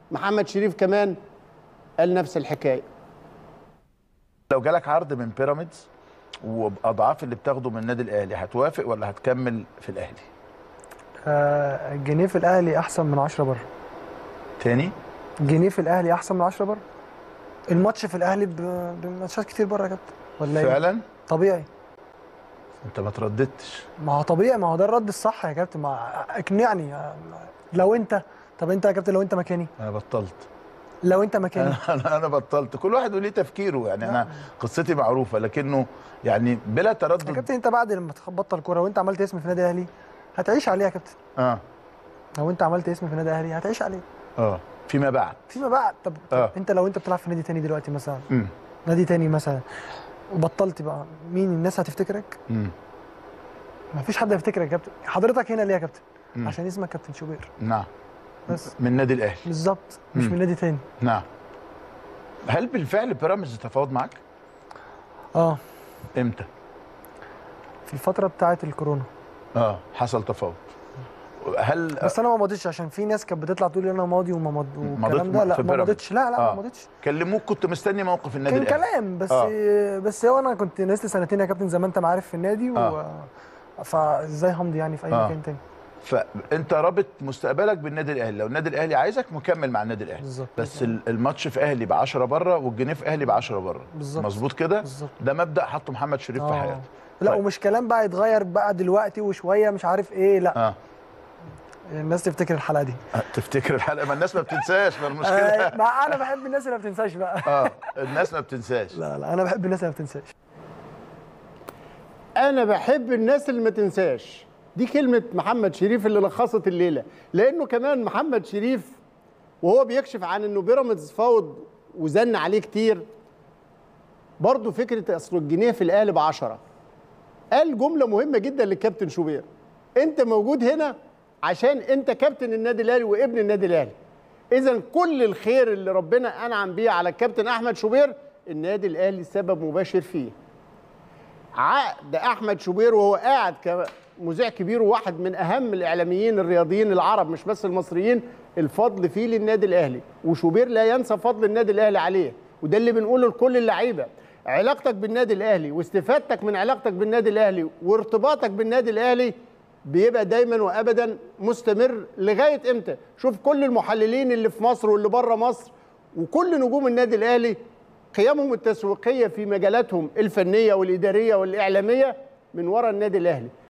محمد شريف كمان قال نفس الحكايه لو جالك عرض من بيراميدز وباضعاف اللي بتاخده من النادي الاهلي هتوافق ولا هتكمل في الاهلي آه، الجنيه في الاهلي احسن من 10 بره تاني الجنيه في الاهلي احسن من 10 بره الماتش في الاهلي ب- بماتشات كتير بره يا كابتن ولا ايه فعلا طبيعي انت ما ترددتش ما هو طبيعي ما هو ده الرد الصح يا كابتن ما اقنعني لو انت طب انت يا كابتن لو انت مكاني انا بطلت لو انت مكاني انا انا بطلت كل واحد وليه تفكيره يعني انا قصتي معروفه لكنه يعني بلا يا تردد كابتن انت بعد لما تبطل كوره وانت عملت اسم في النادي الاهلي هتعيش عليه يا كابتن اه لو انت عملت اسم في النادي الاهلي هتعيش عليه اه فيما بعد فيما بعد طب, طب آه. انت لو انت بتلعب في نادي تاني دلوقتي مثلا امم نادي تاني مثلا وبطلت بقى مين الناس هتفتكرك؟ امم ما فيش حد هيفتكرك يا كابتن حضرتك هنا ليه يا كابتن؟ مم. عشان اسمك كابتن شوبير نعم بس من النادي الاهلي بالظبط مش مم. من نادي تاني نعم هل بالفعل بيراميدز تفاوض معاك اه امتى في الفتره بتاعه الكورونا اه حصل تفاوض هل بس انا ما مضيتش عشان في ناس كانت بتطلع تقول لي انا ماضي وما مض والكلام ده في لا ما بيراميدز. مضيتش لا لا آه. ما مضيتش كلموك كنت مستني موقف النادي كان الاهلي كلام بس آه. بس هو انا كنت نزلت سنتين يا كابتن زي ما انت ما عارف في النادي و آه. فازاي همضي يعني في اي آه. مكان تاني فانت رابط مستقبلك بالنادي الاهلي لو النادي الاهلي عايزك مكمل مع النادي الاهلي بالظبط. بس ال- الماتش في اهلي ب 10 بره والجنيه في اهلي ب 10 بره بالظبط. مظبوط كده بالظبط. ده مبدا حطه محمد شريف في آه. حياته لا طيب. ومش كلام بقى يتغير بقى دلوقتي وشويه مش عارف ايه لا اه الناس تفتكر الحلقه دي تفتكر الحلقه ما الناس ما بتنساش ما المشكله آه، ما انا بحب الناس اللي ما بتنساش بقى اه الناس ما بتنساش لا لا انا بحب الناس اللي ما بتنساش انا بحب الناس اللي ما تنساش دي كلمه محمد شريف اللي لخصت الليله لانه كمان محمد شريف وهو بيكشف عن انه بيراميدز فاوض وزن عليه كتير برضه فكره اصل الجنيه في الاهلي ب 10 قال جمله مهمه جدا للكابتن شوبير انت موجود هنا عشان انت كابتن النادي الاهلي وابن النادي الاهلي اذا كل الخير اللي ربنا انعم بيه على الكابتن احمد شوبير النادي الاهلي سبب مباشر فيه عقد احمد شوبير وهو قاعد كمذيع كبير وواحد من اهم الاعلاميين الرياضيين العرب مش بس المصريين الفضل فيه للنادي الاهلي وشوبير لا ينسى فضل النادي الاهلي عليه وده اللي بنقوله لكل اللعيبه علاقتك بالنادي الاهلي واستفادتك من علاقتك بالنادي الاهلي وارتباطك بالنادي الاهلي بيبقى دايما وابدا مستمر لغايه امتى شوف كل المحللين اللي في مصر واللي بره مصر وكل نجوم النادي الاهلي قيمهم التسويقيه في مجالاتهم الفنيه والاداريه والاعلاميه من وراء النادي الاهلي